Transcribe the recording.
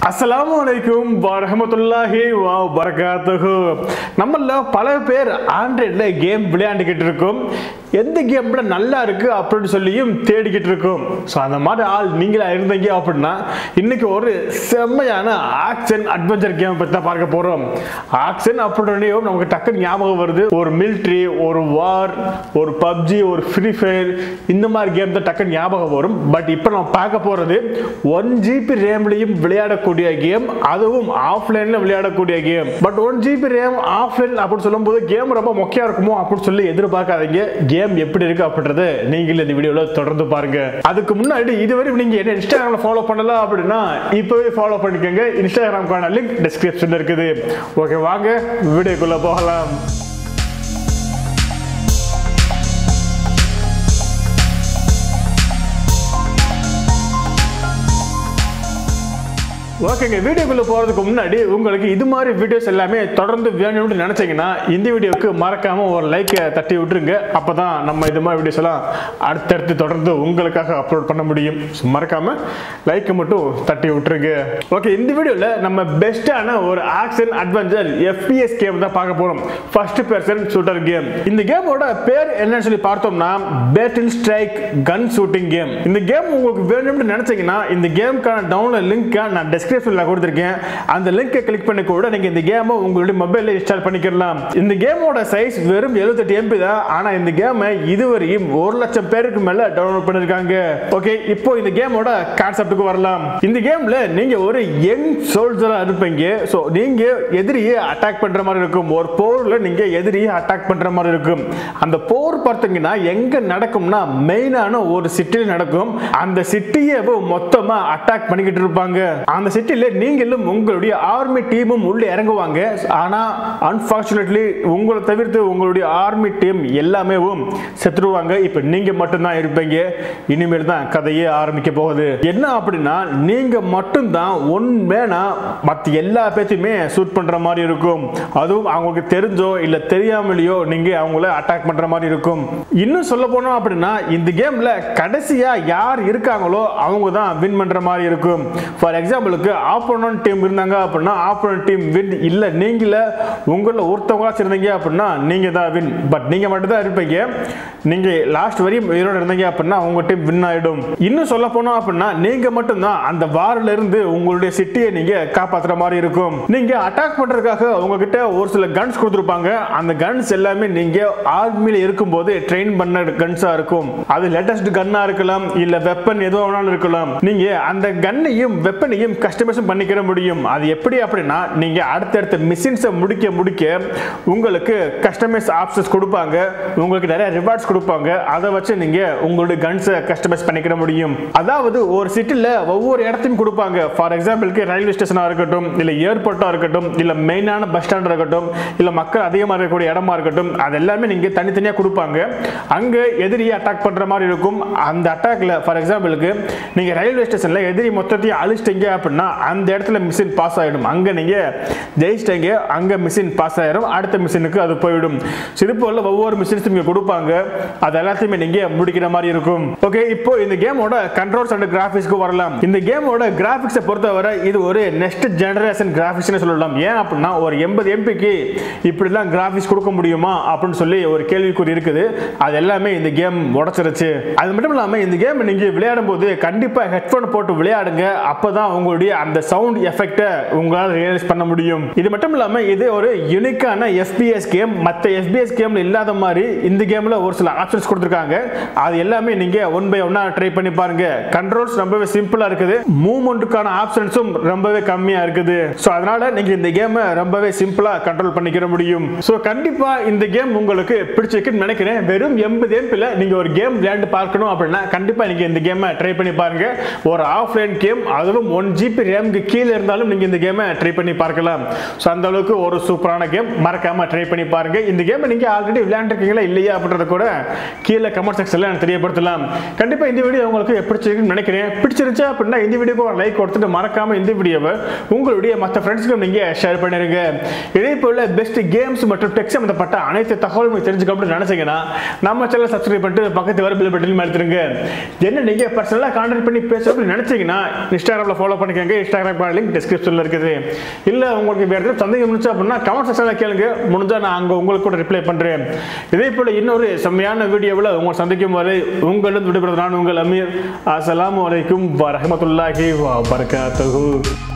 அஸ்ஸலாமு அலைக்கும் வரஹமத்துல்லாஹி வா பரகாத்துஹு நம்மள பல பேர் ஆண்ட்ராய்டில் கேம் விளையாண்டுக்கிட்டு இருக்கோம் எந்த கேம்ல நல்லா இருக்கு அப்படின்னு சொல்லியும் தேடிக்கிட்டு இருக்கோம் ஸோ அந்த மாதிரி ஆள் நீங்களா இருந்தீங்க அப்படின்னா இன்னைக்கு ஒரு செம்மையான ஆக்ஷன் அட்வென்ச்சர் கேம் பற்றி தான் பார்க்க போறோம் ஆக்ஷன் அப்படின்னு நமக்கு டக்குன்னு ஞாபகம் வருது ஒரு மிலிட்ரி ஒரு வார் ஒரு பப்ஜி ஒரு ஃப்ரீ ஃபயர் இந்த மாதிரி கேம் தான் டக்குன்னு ஞாபகம் வரும் பட் இப்போ நம்ம பார்க்க போறது ஒன் ஜிபி ரேம்லையும் விளையாடக்கூடிய கேம் அதுவும் ஆஃப்லைன்ல விளையாடக்கூடிய game but one GB RAM offline அப்படின்னு சொல்லும்போது கேம் ரொம்ப மொக்கையா இருக்குமோ அப்படின்னு சொல்லி எதிர்பார்க்காதீங்க கேம் எப்படி இருக்கு அப்படின்றத நீங்கள் இந்த வீடியோல தொடர்ந்து பாருங்க அதுக்கு முன்னாடி இதுவரை நீங்க என்ன இன்ஸ்டாகிராம்ல ஃபாலோ பண்ணல அப்படின்னா இப்பவே ஃபாலோ பண்ணிக்கோங்க இன்ஸ்டாகிராம்க்கான லிங்க் டிஸ்கிரிப்ஷன்ல இருக்குது ஓகே வாங்க வீடியோக்குள்ள போகலாம் ஓகேங்க வீடியோக்குள்ள போறதுக்கு முன்னாடி உங்களுக்கு இது மாதிரி வீடியோஸ் எல்லாமே தொடர்ந்து வேணும்னு நினைச்சீங்கன்னா இந்த வீடியோக்கு மறக்காம ஒரு லைக் தட்டி விட்டுருங்க அப்பதான் நம்ம இது மாதிரி வீடியோஸ் எல்லாம் அடுத்தடுத்து தொடர்ந்து உங்களுக்காக அப்லோட் பண்ண முடியும் So, மறக்காம லைக் மட்டும் தட்டி விட்டுருங்க ஓகே இந்த வீடியோல நம்ம பெஸ்டான ஒரு ஆக்ஷன் அட்வென்ச்சர் எஃபிஎஸ் கேம் தான் பார்க்க போறோம் ஃபர்ஸ்ட் பர்சன் ஷூட்டர் கேம் இந்த கேமோட பேர் என்னன்னு சொல்லி பார்த்தோம்னா battle strike gun shooting game இந்த கேம் உங்களுக்கு வேணும்னு நினைச்சீங்கன்னா இந்த கேமுக்கான டவுன்லோட் லிங்க் நான் டிஸ்கிரிப்ஷன்ல கொடுத்துருக்கேன் அந்த லிங்கை கிளிக் பண்ணி கூட நீங்க இந்த கேமை உங்களுடைய மொபைல்ல இன்ஸ்டால் பண்ணிக்கலாம் இந்த கேமோட சைஸ் வெறும் 78 எம்பி தான் ஆனா இந்த கேமை இதுவரையும் ஒரு லட்சம் பேருக்கு மேல டவுன்லோட் பண்ணிருக்காங்க ஓகே இப்போ இந்த கேமோட கான்செப்ட்டுக்கு வரலாம் இந்த கேம்ல நீங்க ஒரு யங் சோல்ஜரா இருப்பீங்க ஸோ நீங்க எதிரியை அட்டாக் பண்ற மாதிரி இருக்கும் ஒரு போர்ல நீங்க எதிரியை அட்டாக் பண்ற மாதிரி இருக்கும் அந்த போர் பார்த்தீங்கன்னா எங்க நடக்கும்னா மெயினான ஒரு சிட்டியில் நடக்கும் அந்த சிட்டியை மொத்தமா அட்டாக் பண்ணிக்கிட்டு இருப்பாங்க அந்த சிட்டில நீங்களும் உங்களுடைய ஆர்மி டீமும் உள்ள இறங்குவாங்க ஆனா அன்பார்ச்சுனேட்லி உங்களை தவிர்த்து உங்களுடைய ஆர்மி டீம் எல்லாமே செத்துருவாங்க இப்ப நீங்க மட்டும்தான் இருப்பீங்க இனிமேல் தான் கதையே ஆரம்பிக்க போகுது என்ன அப்படின்னா நீங்க மட்டும்தான் ஒன் மேனா மற்ற எல்லா பேத்தையுமே ஷூட் பண்ற மாதிரி இருக்கும் அதுவும் அவங்களுக்கு தெரிஞ்சோ இல்ல தெரியாமலையோ நீங்க அவங்கள அட்டாக் பண்ற மாதிரி இருக்கும் இன்னும் சொல்ல போனோம் அப்படின்னா இந்த கேம்ல கடைசியா யார் இருக்காங்களோ அவங்க தான் வின் பண்ற மாதிரி இருக்கும் ஃபார் எக்ஸாம்பிளுக்கு ஆப்போனன்ட் டீம் இருந்தாங்க அப்படின்னா ஆப்போனன்ட் டீம் வின் இல்ல நீங்கள உங்கள ஒருத்தவங்களா இருந்தீங்க அப்படின்னா நீங்க தான் வின் பட் நீங்க மட்டும் தான் இருப்பீங்க நீங்க லாஸ்ட் வரையும் உயிரோட இருந்தீங்க அப்படின்னா உங்க டீம் வின் ஆயிடும் இன்னும் சொல்ல போனோம் அப்படின்னா நீங்க மட்டும்தான் அந்த வாரில இருந்து உங்களுடைய சிட்டியை நீங்க காப்பாத்துற மாதிரி இருக்கும் நீங்க அட்டாக் பண்றதுக்காக உங்ககிட்ட ஒரு சில கன்ஸ் கொடுத்துருப்பாங்க அந்த கன்ஸ் எல்லாமே நீங்க ஆர்மியில இருக்கும்போது ட்ரெயின் பண்ண கன்ஸா இருக்கும் அது லேட்டஸ்ட் கன்னா இருக்கலாம் இல்ல வெப்பன் எதுவும் வேணாலும் இருக்கலாம் நீங்க அந்த கன்னையும் வெப்பனையும் கஸ்டமைஸ் பண்ணிக்கிற முடியும் அது எப்படி அப்படின்னா நீங்க அடுத்தடுத்த மிஷின்ஸை முடிக்க முடிக்க உங்களுக்கு கஸ்டமைஸ் ஆப்ஷன்ஸ் கொடுப்பாங்க உங்களுக்கு நிறைய ரிவார்ட்ஸ் கொடுப்பாங்க அதை வச்சு நீங்க உங்களுடைய கன்ஸை கஸ்டமைஸ் பண்ணிக்கிற முடியும் அதாவது ஒரு சிட்டில ஒவ்வொரு இடத்தையும் கொடுப்பாங்க ஃபார் எக்ஸாம்பிளுக்கு ரயில்வே ஸ்டேஷனா இருக்கட்டும் இல்ல ஏர்போர்ட்டா இருக்கட்டும் இல்ல மெயினான பஸ் ஸ்டாண்டா இருக்கட்டும் இல்ல மக்கள் அதிகமாக இருக்கக்கூடிய இடமா இருக்கட்டும் அது எல்லாமே நீங்க தனித்தனியா கொடுப்பாங்க அங்க எதிரியை அட்டாக் பண்ற மாதிரி இருக்கும் அந்த அட்டாக்ல ஃபார் எக்ஸாம்பிளுக்கு நீங்க ரயில்வே ஸ்டேஷன்ல எதிரி மொத்தத்தையும் அழிச்சிட்டீங்க அப்படின்னா அந்த இடத்துல மிஷின் பாஸ் ஆயிடும் அங்க நீங்க ஜெயிச்சிட்டீங்க அங்க மிஷின் பாஸ் ஆயிடும் அடுத்த மிஷினுக்கு அது போயிடும் இது போல ஒவ்வொரு மிஷின்ஸ் நீங்க கொடுப்பாங்க அது எல்லாத்தையுமே நீங்க முடிக்கிற மாதிரி இருக்கும் ஓகே இப்போ இந்த கேமோட கண்ட்ரோல்ஸ் அண்ட் கிராபிக்ஸ்க்கு வரலாம் இந்த கேமோட கிராபிக்ஸை பொறுத்தவரை இது ஒரு நெக்ஸ்ட் ஜெனரேஷன் கிராபிக்ஸ்னு சொல்லலாம் ஏன் அப்படின்னா ஒரு எண்பது எம்பிக்கு இப்படிலாம் கிராபிக்ஸ் கொடுக்க முடியுமா அப்படின்னு சொல்லி ஒரு கேள்விக்குறி இருக்குது அது எல்லாமே இந்த கேம் உடச்சிருச்சு அது மட்டும் இல்லாமல் இந்த கேம் நீங்க விளையாடும் போது கண்டிப்பா ஹெட்ஃபோன் போட்டு விளையாடுங்க அப்பதான் உங்களுடைய அந்த சவுண்ட் எஃபெக்டை உங்களால் ரியலைஸ் பண்ண முடியும் இது மட்டும் இல்லாமல் இது ஒரு யூனிக்கான எஃபிஎஸ் கேம் மற்ற எஃபிஎஸ் கேம்ல இல்லாத மாதிரி இந்த கேம்ல ஒரு சில ஆப்ஷன்ஸ் கொடுத்துருக்காங்க அது எல்லாமே நீங்க ஒன் பை ஒன்னா ட்ரை பண்ணி பாருங்க கண்ட்ரோல்ஸ் ரொம்பவே சிம்பிளா இருக்குது மூவ்மெண்ட்டுக்கான ஆப்ஷன்ஸும் ரொம்பவே கம்மியா இருக்குது ஸோ அதனால நீங்க இந்த கேமை ரொம்பவே சிம்பிளா கண்ட்ரோல் பண்ணிக்கிற முடியும் ஸோ கண்டிப்பா இந்த கேம் உங்களுக்கு பிடிச்சிருக்குன்னு நினைக்கிறேன் வெறும் எண்பது எம்பில் நீங்க ஒரு கேம் விளையாண்டு பார்க்கணும் அப்படின்னா கண்டிப்பா நீங்க இந்த கேமை ட்ரை பண்ணி பாருங்க ஒரு ஆஃப்லைன் கேம் அதுவும் ஒன் ஜிபி ரேம்க்கு கீழே இருந்தாலும் நீங்க இந்த கேமை ட்ரை பண்ணி பார்க்கலாம் ஸோ அந்த அளவுக்கு ஒரு சூப்பரான கேம் மறக்காம ட்ரை பண்ணி பாருங்க இந்த கேமை நீங்க ஆல்ரெடி விளையாண்டுருக்கீங்களா இல்லையா அப்படின்றத கூட கீழே கமெண்ட் செக்ஷன்ல எனக்கு தெரியப்படுத்தலாம் கண்டிப்பா இந்த வீடியோ உங்களுக்கு பிடிச்சிருக்குன்னு நினைக்கிறேன் பிடிச்சிருச்சா அப்படின்னா இந்த வீடியோக்கு ஒரு லைக் கொடுத்துட்டு மறக்காம இந்த வீடியோவை உங்களுடைய மற்ற ஃப்ரெண்ட்ஸ்க்கும் நீங்க ஷேர் பண்ணிருங்க இதே போல பெஸ்ட் கேம்ஸ் மற்றும் டெக் சம்பந்தப்பட்ட அனைத்து தகவலும் தெரிஞ்சுக்க அப்படின்னு நினைச்சீங்கன்னா நம்ம சேனல் சப்ஸ்கிரைப் பண்ணிட்டு பக்கத்து வர பில் பட்டன் அழுத்துருங்க என்ன நீங்க பர்சனலாக கான்டாக்ட் பண்ணி பேச அப்படின்னு நினைச்சீங்கன்னா இன்ஸ்டாகிராமில் ஃபாலோ பண்ணிக்கோங்க பண்ணுங்க இன்ஸ்டாகிராம் லிங்க் டிஸ்கிரிப்ஷனில் இருக்குது இல்லை உங்களுக்கு வேறு எதுவும் சந்தேகம் இருந்துச்சு அப்படின்னா கமெண்ட் செக்ஷனில் கேளுங்க முடிஞ்சால் நான் அங்கே உங்களுக்கு கூட ரிப்ளை பண்ணுறேன் இதே போல் இன்னொரு செம்மையான வீடியோவில் உங்களை சந்திக்கும் வரை உங்களிடம் விடுபடுறது நான் உங்கள் அமீர் அஸ்ஸலாமு அலைக்கும் வரஹமத்துல்லாஹி வபரகாத்துஹு